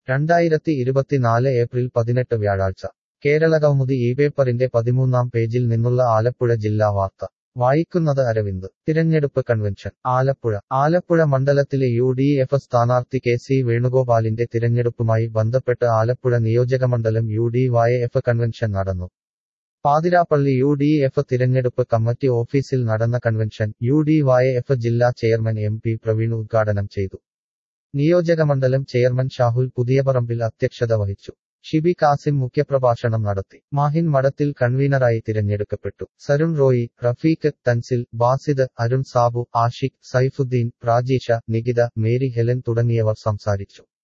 രണ്ടായിരത്തി ഇരുപത്തിനാല് ഏപ്രിൽ പതിനെട്ട് വ്യാഴാഴ്ച കേരളകൗമുദി ഈ പേപ്പറിന്റെ പതിമൂന്നാം പേജിൽ നിന്നുള്ള ആലപ്പുഴ ജില്ലാ വാർത്ത വായിക്കുന്നത് അരവിന്ദ് തിരഞ്ഞെടുപ്പ് കൺവെൻഷൻ ആലപ്പുഴ ആലപ്പുഴ മണ്ഡലത്തിലെ യു ഡി എഫ് സ്ഥാനാർത്ഥി കെ സി വേണുഗോപാലിന്റെ തിരഞ്ഞെടുപ്പുമായി ബന്ധപ്പെട്ട് ആലപ്പുഴ നിയോജകമണ്ഡലം U D Y F convention നടന്നു പാതിരാപ്പള്ളി യു ഡി എഫ് തിരഞ്ഞെടുപ്പ് കമ്മിറ്റി ഓഫീസിൽ നടന്ന convention U D Y F ജില്ലാ ചെയർമാൻ എം പി പ്രവീൺ ഉദ്ഘാടനം ചെയ്തു നിയോജകമണ്ഡലം ചെയർമാൻ ഷാഹുൽ പുതിയപറമ്പിൽ അധ്യക്ഷത വഹിച്ചു ഷിബി കാസിം മുഖ്യപ്രഭാഷണം നടത്തി മാഹിൻ മഠത്തിൽ കൺവീനറായി തിരഞ്ഞെടുക്കപ്പെട്ടു സരുൺ റോയി റഫീഖ് തൻസിൽ ബാസിദ് അരുൺ സാബു ആഷിഖ് സൈഫുദ്ദീൻ പ്രാജീഷ നികിത മേരി ഹെലൻ തുടങ്ങിയവർ സംസാരിച്ചു